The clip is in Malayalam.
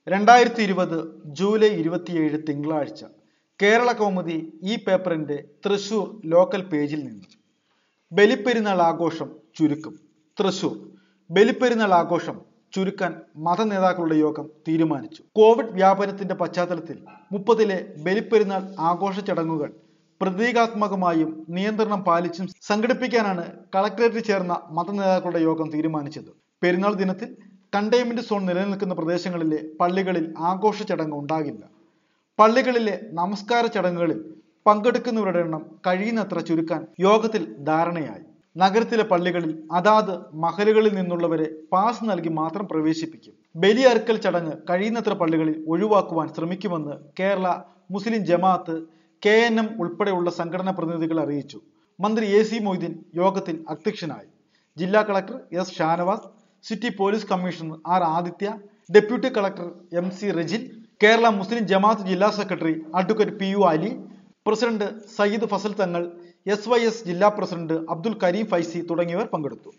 രണ്ടായിരത്തി ഇരുപത് ജൂലൈ ഇരുപത്തിയേഴ് തിങ്കളാഴ്ച കേരള കൗമുദി ഈ പേപ്പറിന്റെ തൃശൂർ ലോക്കൽ പേജിൽ നിന്ന് ബലിപ്പെരുന്നാൾ ആഘോഷം ചുരുക്കും തൃശൂർ ബലിപ്പെരുന്നാൾ ആഘോഷം ചുരുക്കാൻ മതനേതാക്കളുടെ യോഗം തീരുമാനിച്ചു കോവിഡ് വ്യാപനത്തിന്റെ പശ്ചാത്തലത്തിൽ മുപ്പതിലെ ബലിപ്പെരുന്നാൾ ആഘോഷ ചടങ്ങുകൾ പ്രതീകാത്മകമായും നിയന്ത്രണം പാലിച്ചും സംഘടിപ്പിക്കാനാണ് കളക്ടറേറ്റിൽ ചേർന്ന മതനേതാക്കളുടെ യോഗം തീരുമാനിച്ചത് പെരുന്നാൾ ദിനത്തിൽ കണ്ടെയ്ൻമെന്റ് സോൺ നിലനിൽക്കുന്ന പ്രദേശങ്ങളിലെ പള്ളികളിൽ ആഘോഷ ചടങ്ങ് ഉണ്ടാകില്ല പള്ളികളിലെ നമസ്കാര ചടങ്ങുകളിൽ പങ്കെടുക്കുന്നവരുടെ എണ്ണം കഴിയുന്നത്ര ചുരുക്കാൻ യോഗത്തിൽ ധാരണയായി നഗരത്തിലെ പള്ളികളിൽ അതാത് മഹലുകളിൽ നിന്നുള്ളവരെ പാസ് നൽകി മാത്രം പ്രവേശിപ്പിക്കും ബലിയറുക്കൽ ചടങ്ങ് കഴിയുന്നത്ര പള്ളികളിൽ ഒഴിവാക്കുവാൻ ശ്രമിക്കുമെന്ന് Kerala Muslim Jamaat K N M ഉൾപ്പെടെയുള്ള സംഘടനാ പ്രതിനിധികൾ അറിയിച്ചു മന്ത്രി എ സി മൊയ്തീൻ യോഗത്തിൽ അധ്യക്ഷനായി ജില്ലാ collector S Shanavas city police commissioner R Aditya deputy collector M C Rejin Kerala Muslim Jamaat ജില്ലാ secretary advocate P U Ali president Sayyid Fazal Thangal S Y S ജില്ലാ പ്രസിഡന്റ് അബ്ദുൽ കരീം ഫൈസി തുടങ്ങിയവർ പങ്കെടുത്തു